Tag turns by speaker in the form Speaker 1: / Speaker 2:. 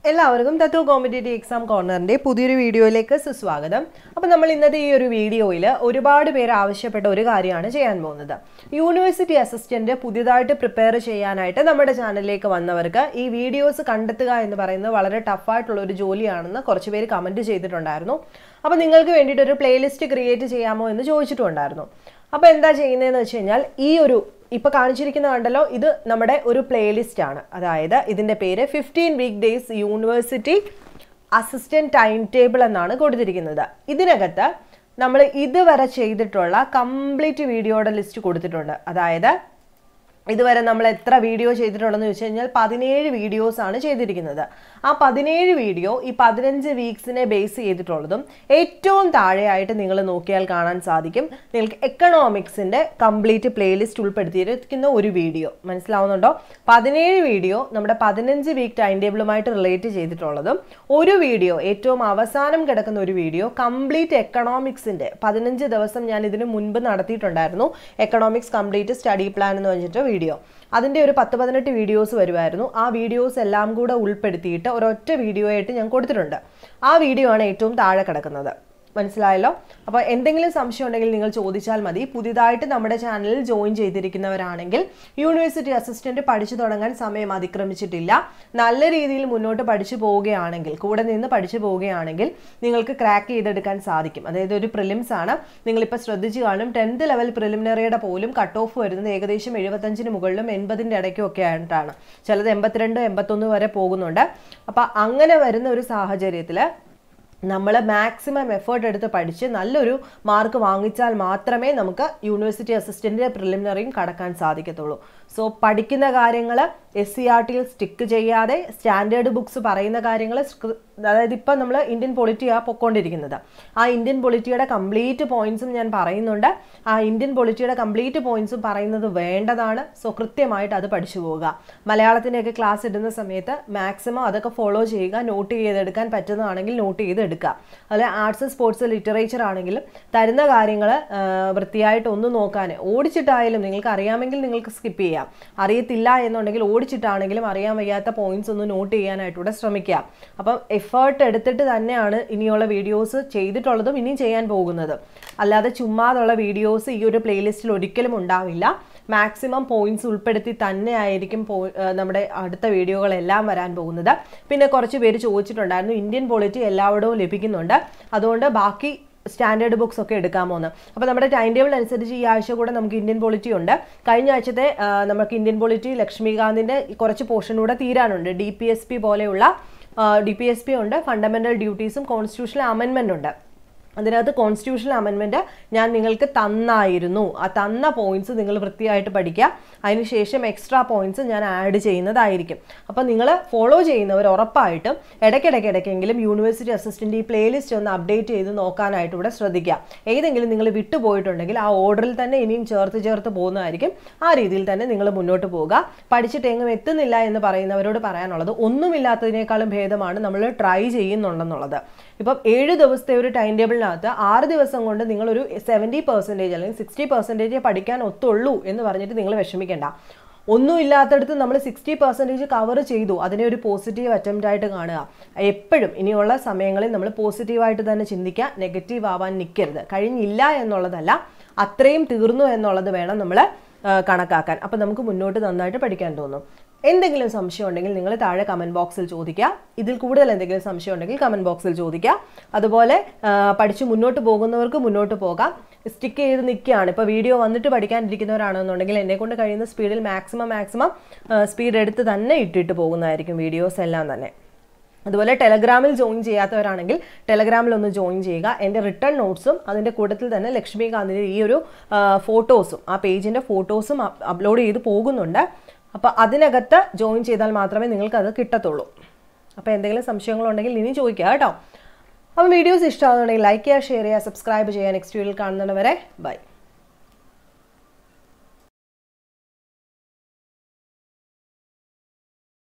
Speaker 1: എല്ലാവർക്കും തത്വ competitive exam കോർണറിൻ്റെ പുതിയൊരു വീഡിയോയിലേക്ക് സുസ്വാഗതം അപ്പോൾ നമ്മൾ ഇന്നത്തെ ഈ ഒരു വീഡിയോയിൽ ഒരുപാട് പേര് ആവശ്യപ്പെട്ട ഒരു കാര്യമാണ് ചെയ്യാൻ പോകുന്നത് യൂണിവേഴ്സിറ്റി അസിസ്റ്റൻ്റ് പുതിയതായിട്ട് പ്രിപ്പയർ ചെയ്യാനായിട്ട് നമ്മുടെ ചാനലിലേക്ക് വന്നവർക്ക് ഈ വീഡിയോസ് കണ്ടെത്തുക എന്ന് പറയുന്നത് വളരെ ടഫായിട്ടുള്ള ഒരു ജോലിയാണെന്ന് കുറച്ച് പേര് കമൻറ്റ് ചെയ്തിട്ടുണ്ടായിരുന്നു അപ്പോൾ നിങ്ങൾക്ക് വേണ്ടിയിട്ട് ഒരു പ്ലേലിസ്റ്റ് ക്രിയേറ്റ് ചെയ്യാമോ എന്ന് ചോദിച്ചിട്ടുണ്ടായിരുന്നു അപ്പോൾ എന്താ ചെയ്യുന്നതെന്ന് വെച്ച് കഴിഞ്ഞാൽ ഈ ഒരു ഇപ്പൊ കാണിച്ചിരിക്കുന്ന കണ്ടല്ലോ ഇത് നമ്മുടെ ഒരു പ്ലേലിസ്റ്റ് ആണ് അതായത് ഇതിന്റെ പേര് fifteen week days university assistant time table എന്നാണ് കൊടുത്തിരിക്കുന്നത് ഇതിനകത്ത് നമ്മൾ ഇതുവരെ ചെയ്തിട്ടുള്ള കംപ്ലീറ്റ് വീഡിയോയുടെ ലിസ്റ്റ് കൊടുത്തിട്ടുണ്ട് അതായത് ഇതുവരെ നമ്മൾ എത്ര വീഡിയോ ചെയ്തിട്ടുണ്ടെന്ന് വെച്ച് കഴിഞ്ഞാൽ പതിനേഴ് വീഡിയോസ് ആണ് ചെയ്തിരിക്കുന്നത് ആ പതിനേഴ് വീഡിയോ ഈ പതിനഞ്ച് വീക്സിനെ ബേസ് ചെയ്തിട്ടുള്ളതും ഏറ്റവും താഴെയായിട്ട് നിങ്ങൾ നോക്കിയാൽ കാണാൻ സാധിക്കും നിങ്ങൾക്ക് എക്കണോമിക്സിന്റെ കംപ്ലീറ്റ് പ്ലേലിസ്റ്റ് ഉൾപ്പെടുത്തിയിരിക്കുന്ന ഒരു വീഡിയോ മനസ്സിലാവുന്നുണ്ടോ പതിനേഴ് വീഡിയോ നമ്മുടെ പതിനഞ്ച് വീക്ക് ടൈം ടേബിളുമായിട്ട് റിലേറ്റ് ചെയ്തിട്ടുള്ളതും ഒരു വീഡിയോ ഏറ്റവും അവസാനം കിടക്കുന്ന ഒരു വീഡിയോ കംപ്ലീറ്റ് എക്കണോമിക്സിന്റെ പതിനഞ്ച് ദിവസം ഞാൻ ഇതിനു മുൻപ് നടത്തിയിട്ടുണ്ടായിരുന്നു എക്കണോമിക്സ് കംപ്ലീറ്റ് സ്റ്റഡി പ്ലാൻ എന്ന് പറഞ്ഞിട്ട് വീഡിയോ അതിൻ്റെ ഒരു പത്ത് പതിനെട്ട് വീഡിയോസ് വരുമായിരുന്നു ആ വീഡിയോസ് എല്ലാം കൂടെ ഉൾപ്പെടുത്തിയിട്ട് ഒരൊറ്റ വീഡിയോ ആയിട്ട് ഞാൻ കൊടുത്തിട്ടുണ്ട് ആ വീഡിയോ ആണ് ഏറ്റവും താഴെ കിടക്കുന്നത് മനസ്സിലായല്ലോ അപ്പോൾ എന്തെങ്കിലും സംശയം ഉണ്ടെങ്കിൽ നിങ്ങൾ ചോദിച്ചാൽ മതി പുതിയതായിട്ട് നമ്മുടെ ചാനലിൽ ജോയിൻ ചെയ്തിരിക്കുന്നവരാണെങ്കിൽ യൂണിവേഴ്സിറ്റി അസിസ്റ്റന്റ് പഠിച്ചു തുടങ്ങാൻ സമയം അതിക്രമിച്ചിട്ടില്ല നല്ല രീതിയിൽ മുന്നോട്ട് പഠിച്ചു പോവുകയാണെങ്കിൽ കൂടെ നിന്ന് പഠിച്ചു പോവുകയാണെങ്കിൽ നിങ്ങൾക്ക് ക്രാക്ക് ചെയ്തെടുക്കാൻ സാധിക്കും അതായത് ഒരു പ്രിലിംസ് ആണ് നിങ്ങളിപ്പോൾ ശ്രദ്ധിച്ചു കാണും ടെൻത്ത് ലെവൽ പ്രിലിമിനറിയുടെ പോലും കട്ട് ഓഫ് വരുന്നത് ഏകദേശം എഴുപത്തഞ്ചിന് മുകളിലും എൺപതിൻ്റെ ഇടയ്ക്കും ഒക്കെ ആയിട്ടാണ് ചിലത് എൺപത്തിരണ്ട് എൺപത്തൊന്ന് വരെ പോകുന്നുണ്ട് അപ്പോൾ അങ്ങനെ വരുന്ന ഒരു സാഹചര്യത്തിൽ നമ്മൾ മാക്സിമം എഫേർട്ട് എടുത്ത് പഠിച്ച് നല്ലൊരു മാർക്ക് വാങ്ങിച്ചാൽ മാത്രമേ നമുക്ക് യൂണിവേഴ്സിറ്റി അസിസ്റ്റൻ്റ് പ്രിലിമിനറിയും കടക്കാൻ സാധിക്കത്തുള്ളൂ സോ പഠിക്കുന്ന കാര്യങ്ങൾ എസ് സി ആർ ടിയിൽ സ്റ്റിക്ക് ചെയ്യാതെ സ്റ്റാൻഡേർഡ് ബുക്സ് പറയുന്ന കാര്യങ്ങൾ അതായത് ഇപ്പം നമ്മൾ ഇന്ത്യൻ പൊളിറ്റിയാണ് പൊയ്ക്കൊണ്ടിരിക്കുന്നത് ആ ഇന്ത്യൻ പൊളിറ്റിയുടെ കംപ്ലീറ്റ് പോയിന്റ്സും ഞാൻ പറയുന്നുണ്ട് ആ ഇന്ത്യൻ പൊളിറ്റിയുടെ കംപ്ലീറ്റ് പോയിന്റ്സും പറയുന്നത് വേണ്ടതാണ് സോ കൃത്യമായിട്ട് അത് പഠിച്ചു പോവുക മലയാളത്തിൻ്റെയൊക്കെ ക്ലാസ് ഇടുന്ന സമയത്ത് മാക്സിമം അതൊക്കെ ഫോളോ ചെയ്യുക നോട്ട് ചെയ്തെടുക്കാൻ പറ്റുന്നതാണെങ്കിൽ നോട്ട് ചെയ്ത് എടുക്കുക അതുപോലെ ആർട്സ് സ്പോർട്സ് ലിറ്ററേച്ചർ ആണെങ്കിലും തരുന്ന കാര്യങ്ങൾ വൃത്തിയായിട്ട് ഒന്ന് നോക്കാൻ ഓടിച്ചിട്ടായാലും നിങ്ങൾക്ക് അറിയാമെങ്കിൽ നിങ്ങൾക്ക് സ്കിപ്പ് ചെയ്യാം അറിയത്തില്ല എന്നുണ്ടെങ്കിൽ ഓടിച്ചിട്ടാണെങ്കിലും അറിയാൻ വയ്യാത്ത പോയിന്റ്സ് ഒന്ന് നോട്ട് ചെയ്യാനായിട്ടൂടെ ശ്രമിക്കുക അപ്പം എഫേർട്ട് എടുത്തിട്ട് തന്നെയാണ് ഇനിയുള്ള വീഡിയോസ് ചെയ്തിട്ടുള്ളതും ഇനിയും ചെയ്യാൻ പോകുന്നത് അല്ലാതെ ചുമ്മാതുള്ള വീഡിയോസ് ഈ ഒരു പ്ലേലിസ്റ്റിൽ ഒരിക്കലും ഉണ്ടാവില്ല മാക്സിമം പോയിന്റ്സ് ഉൾപ്പെടുത്തി തന്നെ ആയിരിക്കും നമ്മുടെ അടുത്ത വീഡിയോകളെല്ലാം വരാൻ പോകുന്നത് പിന്നെ കുറച്ച് പേര് ചോദിച്ചിട്ടുണ്ടായിരുന്നു ഇന്ത്യൻ പൊളിറ്റി എല്ലായിടവും ലഭിക്കുന്നുണ്ട് അതുകൊണ്ട് ബാക്കി സ്റ്റാൻഡേർഡ് ബുക്സ് ഒക്കെ എടുക്കാമോ എന്ന് അപ്പോൾ നമ്മുടെ ടൈം ടേബിൾ അനുസരിച്ച് ഈ ആഴ്ച കൂടെ നമുക്ക് ഇന്ത്യൻ പൊളിറ്റി ഉണ്ട് കഴിഞ്ഞ ആഴ്ചത്തെ നമുക്ക് ഇന്ത്യൻ പൊളിറ്റി ലക്ഷ്മികാന്തിൻ്റെ കുറച്ച് പോർഷൻ കൂടെ തീരാനുണ്ട് ഡി പി എസ് പി പോലെയുള്ള ഡി പി എസ് പി ഉണ്ട് ഫണ്ടമെൻ്റൽ ഡ്യൂട്ടീസും കോൺസ്റ്റിറ്റ്യൂഷണൽ അമെൻമെൻ്റ് ഉണ്ട് അതിനകത്ത് കോൺസ്റ്റിറ്റ്യൂഷണൽ അമെൻമെൻറ്റ് ഞാൻ നിങ്ങൾക്ക് തന്നായിരുന്നു ആ തന്ന പോയിന്റ്സ് നിങ്ങൾ വൃത്തിയായിട്ട് പഠിക്കുക അതിനുശേഷം എക്സ്ട്രാ പോയിന്റ്സ് ഞാൻ ആഡ് ചെയ്യുന്നതായിരിക്കും അപ്പോൾ നിങ്ങൾ ഫോളോ ചെയ്യുന്നവർ ഉറപ്പായിട്ടും ഇടയ്ക്കിടയ്ക്ക് ഇടയ്ക്കെങ്കിലും യൂണിവേഴ്സിറ്റി അസിസ്റ്റൻ്റ് ഈ പ്ലേലിസ്റ്റ് ഒന്ന് അപ്ഡേറ്റ് ചെയ്ത് നോക്കാനായിട്ട് ഇവിടെ ശ്രദ്ധിക്കുക ഏതെങ്കിലും നിങ്ങൾ വിട്ടുപോയിട്ടുണ്ടെങ്കിൽ ആ ഓർഡറിൽ തന്നെ ഇനിയും ചേർത്ത് ചേർത്ത് പോകുന്നതായിരിക്കും ആ രീതിയിൽ തന്നെ നിങ്ങൾ മുന്നോട്ട് പോവുക പഠിച്ചിട്ട് എങ്ങും എത്തുന്നില്ല എന്ന് പറയുന്നവരോട് പറയാനുള്ളത് ഒന്നുമില്ലാത്തതിനേക്കാളും ഭേദമാണ് നമ്മൾ ട്രൈ ചെയ്യുന്നുണ്ടെന്നുള്ളത് ഇപ്പം ഏഴ് ദിവസത്തെ ഒരു ടൈം ടേബിളിനകത്ത് ആറ് ദിവസം കൊണ്ട് നിങ്ങളൊരു സെവൻറ്റി പെർസെൻറ്റേജ് അല്ലെങ്കിൽ സിക്സ്റ്റി പെർസെൻറ്റേജ് പഠിക്കാൻ ഒത്തുള്ളൂ എന്ന് പറഞ്ഞിട്ട് നിങ്ങൾ വിഷമിക്കേണ്ട ഒന്നും ഇല്ലാത്തടത്ത് നമ്മൾ സിക്സ്റ്റി പെർസെൻറ്റേജ് കവർ ചെയ്തു അതിനെ ഒരു പോസിറ്റീവ് അറ്റംപ്റ്റ് ആയിട്ട് കാണുക എപ്പോഴും ഇനിയുള്ള സമയങ്ങളിൽ നമ്മൾ പോസിറ്റീവായിട്ട് തന്നെ ചിന്തിക്കുക നെഗറ്റീവ് ആവാൻ നിൽക്കരുത് കഴിഞ്ഞില്ല എന്നുള്ളതല്ല അത്രയും തീർന്നു എന്നുള്ളത് വേണം നമ്മൾ കണക്കാക്കാൻ അപ്പം നമുക്ക് മുന്നോട്ട് നന്നായിട്ട് പഠിക്കാൻ തോന്നും എന്തെങ്കിലും സംശയം ഉണ്ടെങ്കിൽ നിങ്ങൾ താഴെ കമൻറ്റ് ബോക്സിൽ ചോദിക്കുക ഇതിൽ കൂടുതൽ എന്തെങ്കിലും സംശയം ഉണ്ടെങ്കിൽ കമൻറ്റ് ബോക്സിൽ ചോദിക്കുക അതുപോലെ പഠിച്ച് മുന്നോട്ട് പോകുന്നവർക്ക് മുന്നോട്ട് പോകാം സ്റ്റിക്ക് ചെയ്ത് നിൽക്കുകയാണ് ഇപ്പോൾ വീഡിയോ വന്നിട്ട് പഠിക്കാനിരിക്കുന്നവരാണെന്നുണ്ടെങ്കിൽ എന്നെ കൊണ്ട് കഴിയുന്ന സ്പീഡിൽ മാക്സിമം മാക്സിമം സ്പീഡ് എടുത്ത് തന്നെ ഇട്ടിട്ട് പോകുന്നതായിരിക്കും വീഡിയോസ് എല്ലാം തന്നെ അതുപോലെ ടെലഗ്രാമിൽ ജോയിൻ ചെയ്യാത്തവരാണെങ്കിൽ ടെലഗ്രാമിൽ ഒന്ന് ജോയിൻ ചെയ്യുക എൻ്റെ റിട്ടേൺ നോട്ട്സും അതിൻ്റെ കൂട്ടത്തിൽ തന്നെ ലക്ഷ്മികാന്തിൻ്റെ ഈ ഒരു ഫോട്ടോസും ആ പേജിൻ്റെ ഫോട്ടോസും അപ്ലോഡ് ചെയ്ത് പോകുന്നുണ്ട് അപ്പോൾ അതിനകത്ത് ജോയിൻ ചെയ്താൽ മാത്രമേ നിങ്ങൾക്ക് അത് കിട്ടത്തുള്ളൂ അപ്പോൾ എന്തെങ്കിലും സംശയങ്ങളുണ്ടെങ്കിൽ ഇനി ചോദിക്കുക കേട്ടോ അപ്പോൾ വീഡിയോസ് ഇഷ്ടമാകുന്നുണ്ടെങ്കിൽ ലൈക്ക് ചെയ്യുക ഷെയർ ചെയ്യുക സബ്സ്ക്രൈബ് ചെയ്യുക നെക്സ്റ്റ് വീഡിയോയിൽ കാണുന്നവരെ ബൈ